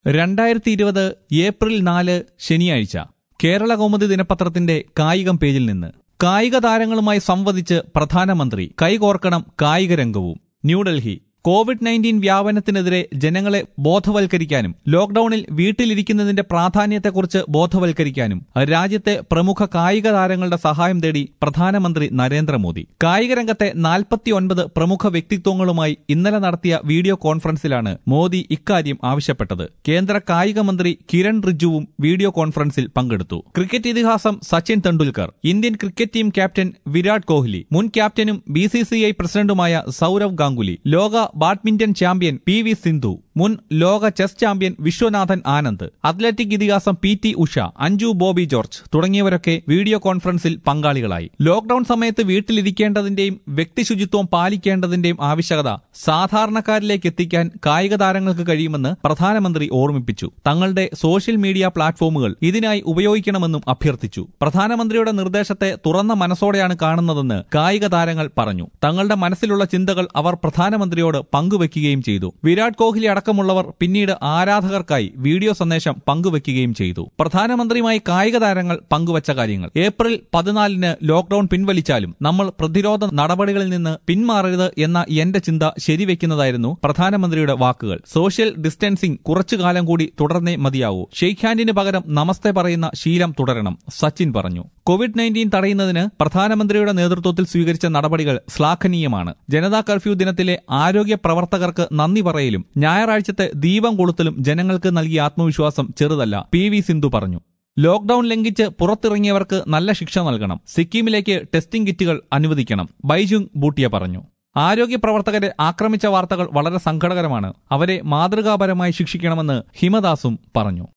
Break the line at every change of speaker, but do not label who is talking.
രണ്ടായിരത്തി ഇരുപത് ഏപ്രിൽ നാല് ശനിയാഴ്ച കേരള കൗമുദി ദിനപത്രത്തിന്റെ കായികം പേജിൽ നിന്ന് കായിക താരങ്ങളുമായി സംവദിച്ച് പ്രധാനമന്ത്രി കൈകോർക്കണം കായിക രംഗവും ന്യൂഡൽഹി കോവിഡ് നയൻറ്റീൻ വ്യാപനത്തിനെതിരെ ജനങ്ങളെ ബോധവൽക്കരിക്കാനും ലോക്ഡൌണിൽ വീട്ടിലിരിക്കുന്നതിന്റെ പ്രാധാന്യത്തെക്കുറിച്ച് ബോധവൽക്കരിക്കാനും രാജ്യത്തെ പ്രമുഖ കായിക താരങ്ങളുടെ സഹായം തേടി പ്രധാനമന്ത്രി നരേന്ദ്രമോദി കായിക രംഗത്തെ നാൽപ്പത്തിയൊൻപത് പ്രമുഖ വ്യക്തിത്വങ്ങളുമായി ഇന്നലെ നടത്തിയ വീഡിയോ കോൺഫറൻസിലാണ് മോദി ഇക്കാര്യം ആവശ്യപ്പെട്ടത് കേന്ദ്ര കായിക മന്ത്രി കിരൺ റിജ്ജുവും വീഡിയോ കോൺഫറൻസിൽ പങ്കെടുത്തു ക്രിക്കറ്റ് ഇതിഹാസം Sachin Tendulkar Indian cricket team captain Virat Kohli മുൻ ക്യാപ്റ്റനും ബി സി സി ഐ പ്രസിഡന്റുമായ സൌരവ് ഗാംഗുലി ലോക badminton champion P V Sindhu മുൻ ലോക chess champion Viswanathan Anand athletic ഇതിഹാസം പി ടി ഉഷ അഞ്ജു ബോബി ജോർജ് തുടങ്ങിയവരൊക്കെ വീഡിയോ കോൺഫറൻസിൽ പങ്കാളികളായി ലോക്ഡൌൺ സമയത്ത് വീട്ടിലിരിക്കേണ്ടതിന്റെയും വ്യക്തിശുചിത്വം പാലിക്കേണ്ടതിന്റെയും ആവശ്യകത സാധാരണക്കാരിലേക്ക് എത്തിക്കാൻ കായിക താരങ്ങൾക്ക് കഴിയുമെന്ന് പ്രധാനമന്ത്രി ഓർമ്മിപ്പിച്ചു തങ്ങളുടെ സോഷ്യൽ മീഡിയ പ്ലാറ്റ്ഫോമുകൾ ഇതിനായി ഉപയോഗിക്കണമെന്നും അഭ്യർത്ഥിച്ചു പ്രധാനമന്ത്രിയുടെ നിർദ്ദേശത്തെ തുറന്ന മനസ്സോടെയാണ് കാണുന്നതെന്ന് കായിക താരങ്ങൾ പറഞ്ഞു തങ്ങളുടെ മനസ്സിലുള്ള ചിന്തകൾ അവർ പ്രധാനമന്ത്രിയോട് പങ്കുവെക്കുകയും ചെയ്തു വിരാട് കോഹ്ലി അടക്കമുള്ളവർ പിന്നീട് ആരാധകർക്കായി വീഡിയോ സന്ദേശം പങ്കുവെക്കുകയും ചെയ്തു പ്രധാനമന്ത്രിയുമായി കായിക താരങ്ങൾ പങ്കുവച്ച കാര്യങ്ങൾ ഏപ്രിൽ പതിനാലിന് ലോക്ഡൌൺ പിൻവലിച്ചാലും നമ്മൾ പ്രതിരോധ നടപടികളിൽ നിന്ന് പിന്മാറരുത് എന്ന എന്റെ ചിന്ത ശരിവെക്കുന്നതായിരുന്നു പ്രധാനമന്ത്രിയുടെ വാക്കുകൾ സോഷ്യൽ ഡിസ്റ്റൻസിംഗ് കുറച്ചു കാലം കൂടി തുടർന്നേ മതിയാവൂ ഷെയ്ഖ് ഹാൻഡിന് പകരം നമസ്തേ പറയുന്ന ശീലം തുടരണം സച്ചിൻ പറഞ്ഞു കോവിഡ് നയൻറ്റീൻ തടയുന്നതിന് പ്രധാനമന്ത്രിയുടെ നേതൃത്വത്തിൽ സ്വീകരിച്ച നടപടികൾ ശ്ലാഘനീയമാണ് ജനതാ കർഫ്യൂ ദിനത്തിലെ ആരോഗ്യ പ്രവർത്തകർക്ക് നന്ദി പറയലും ഞായറാഴ്ചത്തെ ദീപം കൊളുത്തലും ജനങ്ങൾക്ക് നൽകിയ ആത്മവിശ്വാസം ചെറുതല്ല പി വി സിന്ധു പറഞ്ഞു ലോക്ഡൌൺ ലംഘിച്ച് പുറത്തിറങ്ങിയവർക്ക് നല്ല ശിക്ഷ നൽകണം സിക്കിമിലേക്ക് ടെസ്റ്റിംഗ് കിറ്റുകൾ അനുവദിക്കണം ബൈജുങ് ബൂട്ടിയ പറഞ്ഞു ആരോഗ്യ പ്രവർത്തകരെ ആക്രമിച്ച വാർത്തകൾ വളരെ സങ്കടകരമാണ് അവരെ മാതൃകാപരമായി ശിക്ഷിക്കണമെന്ന് ഹിമദാസും പറഞ്ഞു